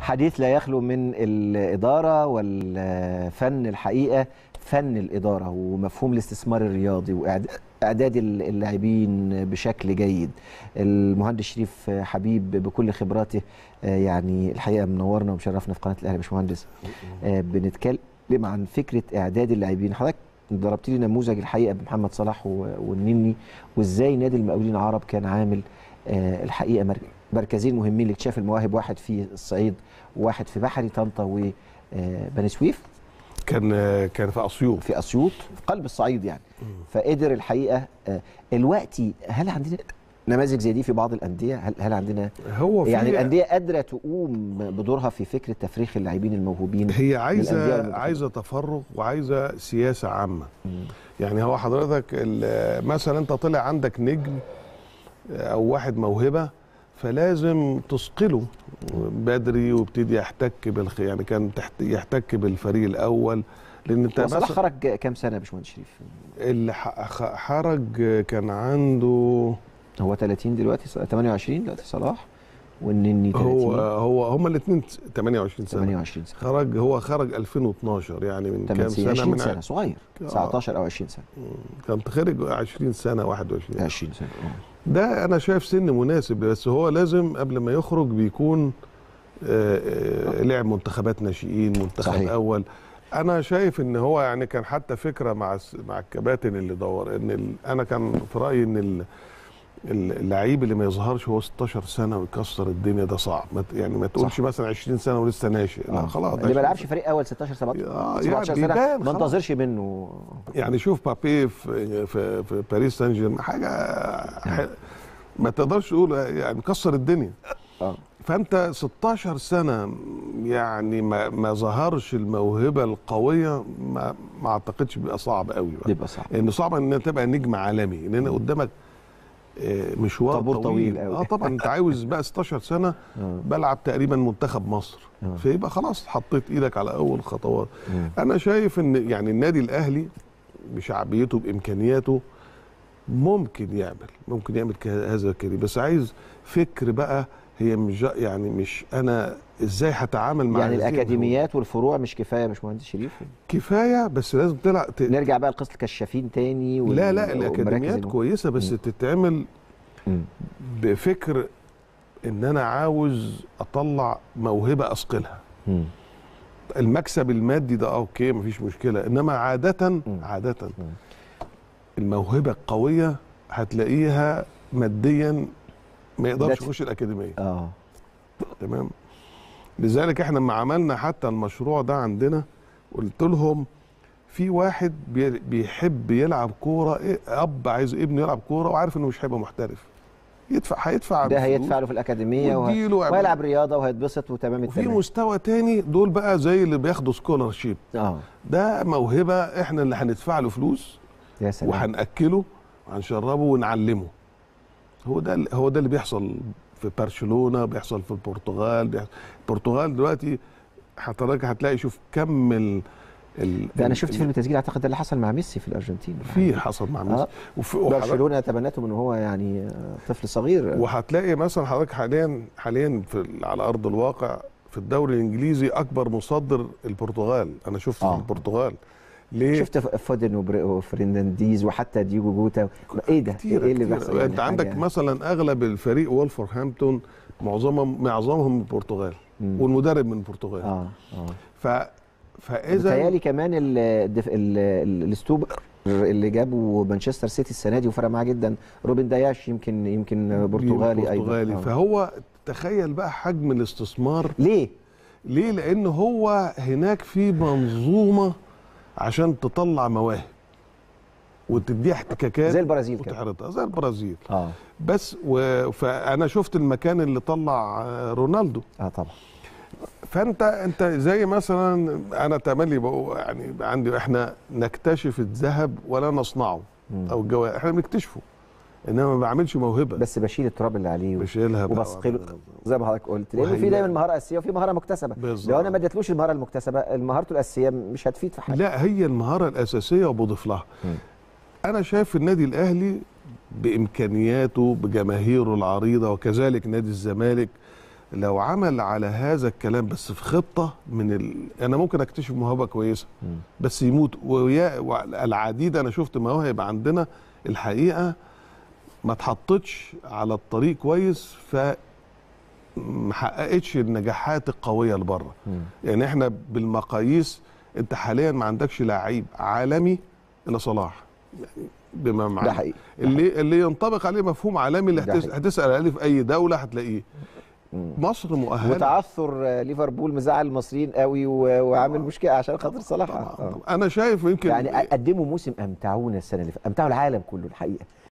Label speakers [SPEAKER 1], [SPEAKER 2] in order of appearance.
[SPEAKER 1] الحديث لا يخلو من الإدارة والفن الحقيقة فن الإدارة ومفهوم الاستثمار الرياضي وإعداد اللاعبين بشكل جيد المهندس شريف حبيب بكل خبراته يعني الحقيقة منورنا ومشرفنا في قناة الأهلي يا باشمهندس بنتكلم عن فكرة إعداد اللاعبين حضرتك ضربت لي نموذج الحقيقة بمحمد صلاح والنني وإزاي نادي المقاولين العرب كان عامل الحقيقة مركزين مهمين لاكتشاف المواهب واحد في الصعيد وواحد في بحري طنطا وبني سويف
[SPEAKER 2] كان كان في اسيوط
[SPEAKER 1] في اسيوط في قلب الصعيد يعني فقدر الحقيقه دلوقتي هل عندنا نماذج زي دي في بعض الانديه هل هل عندنا
[SPEAKER 2] هو في
[SPEAKER 1] يعني الانديه قادره تقوم بدورها في فكره تفريخ اللاعبين الموهوبين
[SPEAKER 2] هي عايزه عايزه تفرغ وعايزه سياسه عامه مم. يعني هو حضرتك مثلا انت طلع عندك نجم او واحد موهبه فلازم تثقله بدري ويبتدي يحتك بالخ يعني كان تحت يحتك بالفريق الاول
[SPEAKER 1] لان انت صلاح خرج كام سنه يا باشمهندس شريف؟
[SPEAKER 2] اللي خرج كان عنده
[SPEAKER 1] هو 30 دلوقتي 28 دلوقتي صلاح والنني 30
[SPEAKER 2] هو هو هما الاثنين 28 سنه
[SPEAKER 1] 28 سنه
[SPEAKER 2] خرج هو خرج 2012 يعني من كام سنه
[SPEAKER 1] 20
[SPEAKER 2] من
[SPEAKER 1] سنه صغير 19 او 20 سنة
[SPEAKER 2] كان خرج 20 سنه 21
[SPEAKER 1] 20 سنه اه
[SPEAKER 2] ده انا شايف سن مناسب بس هو لازم قبل ما يخرج بيكون لعب منتخبات ناشئين منتخب صحيح. اول انا شايف ان هو يعني كان حتى فكره مع مع الكباتن اللي دور ان انا كان في رايي ان اللعيب اللي ما يظهرش هو 16 سنه ويكسر الدنيا ده صعب يعني ما تقولش صح. مثلا 20 سنه ولسه ناشئ لا خلاص
[SPEAKER 1] اللي ما لعبش فريق اول 16 17
[SPEAKER 2] آه
[SPEAKER 1] 17
[SPEAKER 2] يعني
[SPEAKER 1] سنه ما انتظرش منه
[SPEAKER 2] يعني شوف بابي في في, في باريس سان جيرمان حاجه ما تقدرش تقول يعني مكسر الدنيا
[SPEAKER 1] اه
[SPEAKER 2] فانت 16 سنه يعني ما ما ظهرش الموهبه القويه ما ما اعتقدش بيبقى صعب قوي بقى
[SPEAKER 1] بيبقى صعب
[SPEAKER 2] لان صعب ان تبقى نجم عالمي لان قدامك مشوار
[SPEAKER 1] طابور طويل, طويل
[SPEAKER 2] قوي اه طبعا انت عاوز بقى 16 سنه بلعب تقريبا منتخب مصر فيبقى خلاص حطيت ايدك على اول خطوات انا شايف ان يعني النادي الاهلي بشعبيته بامكانياته ممكن يعمل ممكن يعمل هذا الكلام بس عايز فكر بقى هي مش يعني مش انا ازاي هتعامل مع
[SPEAKER 1] يعني الاكاديميات والفروع مش كفايه يا باشمهندس شريف
[SPEAKER 2] كفايه بس لازم تلعب
[SPEAKER 1] ت... نرجع بقى لقصه الكشافين تاني
[SPEAKER 2] وال... لا لا الاكاديميات كويسه بس م. تتعمل م. بفكر ان انا عاوز اطلع موهبه اثقلها
[SPEAKER 1] م.
[SPEAKER 2] المكسب المادي ده اوكي مفيش مشكله انما عاده م. عاده م. الموهبه القويه هتلاقيها ماديا ما يقدرش يخش الاكاديميه
[SPEAKER 1] اه
[SPEAKER 2] تمام لذلك احنا لما عملنا حتى المشروع ده عندنا قلت لهم في واحد بيحب يلعب كوره إيه اب عايز ابنه يلعب كوره وعارف انه مش هيبقى محترف يدفع هيدفع
[SPEAKER 1] ده هيدفع له في الاكاديميه وه... وهيلعب رياضه وهيتبسط وتمام
[SPEAKER 2] وفي مستوى تاني دول بقى زي اللي بياخدوا سكولر شيب
[SPEAKER 1] اه
[SPEAKER 2] ده موهبه احنا اللي هندفع له فلوس
[SPEAKER 1] يا سلام
[SPEAKER 2] وهناكله وهنشربه ونعلمه هو ده هو ده اللي بيحصل في برشلونه بيحصل في البرتغال بيحصل البرتغال دلوقتي حضرتك هتلاقي شوف كم ال ال
[SPEAKER 1] ده انا شفت فيلم تسجيل اعتقد ده اللي حصل مع ميسي في الارجنتين
[SPEAKER 2] في حصل مع ميسي
[SPEAKER 1] آه. وفي برشلونه تبنته من هو يعني طفل صغير
[SPEAKER 2] وهتلاقي مثلا حضرتك حاليا حاليا في على ارض الواقع في الدوري الانجليزي اكبر مصدر البرتغال انا شفت
[SPEAKER 1] آه.
[SPEAKER 2] في البرتغال ليه؟
[SPEAKER 1] شفت فودن وفرنانديز وحتى دييجو جوتا ايه ده؟
[SPEAKER 2] كتير
[SPEAKER 1] ايه
[SPEAKER 2] اللي بيحصل؟ يعني انت عندك مثلا اغلب الفريق ولفرهامبتون معظمهم معظمهم من البرتغال
[SPEAKER 1] مم.
[SPEAKER 2] والمدرب من البرتغال
[SPEAKER 1] اه اه
[SPEAKER 2] ف فاذا
[SPEAKER 1] بتهيألي كمان الاسلوب اللي جابه مانشستر سيتي السنه دي وفرق معاه جدا روبن داياش يمكن يمكن برتغالي ايضا
[SPEAKER 2] برتغالي فهو تخيل بقى حجم الاستثمار
[SPEAKER 1] ليه؟
[SPEAKER 2] ليه؟ لان هو هناك في منظومه عشان تطلع مواهب وتديها احتكاكات
[SPEAKER 1] زي البرازيل كده
[SPEAKER 2] وتحرطها زي البرازيل
[SPEAKER 1] اه
[SPEAKER 2] بس و... فانا شفت المكان اللي طلع رونالدو
[SPEAKER 1] اه طبعا
[SPEAKER 2] فانت انت زي مثلا انا تملي بقول يعني عندي احنا نكتشف الذهب ولا نصنعه
[SPEAKER 1] مم.
[SPEAKER 2] او الجواهر احنا بنكتشفه انما ما بعملش موهبه
[SPEAKER 1] بس بشيل التراب اللي عليه
[SPEAKER 2] بشيلها بقى.
[SPEAKER 1] وبثقله زي ما حضرتك قلت لانه
[SPEAKER 2] وهي-
[SPEAKER 1] في دايما مهاره اساسيه وفي مهاره مكتسبه
[SPEAKER 2] بالظبط.
[SPEAKER 1] لو انا ما اديتلوش المهاره المكتسبه مهارته الاساسيه مش هتفيد في حاجه
[SPEAKER 2] لا هي المهاره الاساسيه وبضيف لها
[SPEAKER 1] مم.
[SPEAKER 2] انا شايف النادي الاهلي بامكانياته بجماهيره العريضه وكذلك نادي الزمالك لو عمل على هذا الكلام بس في خطه من ال... انا ممكن اكتشف موهبه كويسه
[SPEAKER 1] مم.
[SPEAKER 2] بس يموت ويا العديد انا شفت مواهب عندنا الحقيقه ما اتحطتش على الطريق كويس ف ما حققتش النجاحات القويه اللي بره
[SPEAKER 1] مم.
[SPEAKER 2] يعني احنا بالمقاييس انت حاليا ما عندكش لعيب عالمي الا صلاح يعني بما
[SPEAKER 1] ده
[SPEAKER 2] معنى
[SPEAKER 1] حقيقي
[SPEAKER 2] اللي اللي ينطبق عليه مفهوم عالمي اللي
[SPEAKER 1] ده
[SPEAKER 2] هتس...
[SPEAKER 1] حقيقي.
[SPEAKER 2] هتسال عليه في اي دوله هتلاقيه
[SPEAKER 1] مم.
[SPEAKER 2] مصر مؤهله
[SPEAKER 1] وتعثر آه، ليفربول مزعل المصريين قوي و- وعامل مشكله عشان خاطر صلاح
[SPEAKER 2] طبعا
[SPEAKER 1] آه.
[SPEAKER 2] انا شايف يمكن
[SPEAKER 1] يعني قدموا موسم امتعونا السنه اللي فاتت امتعوا العالم كله الحقيقه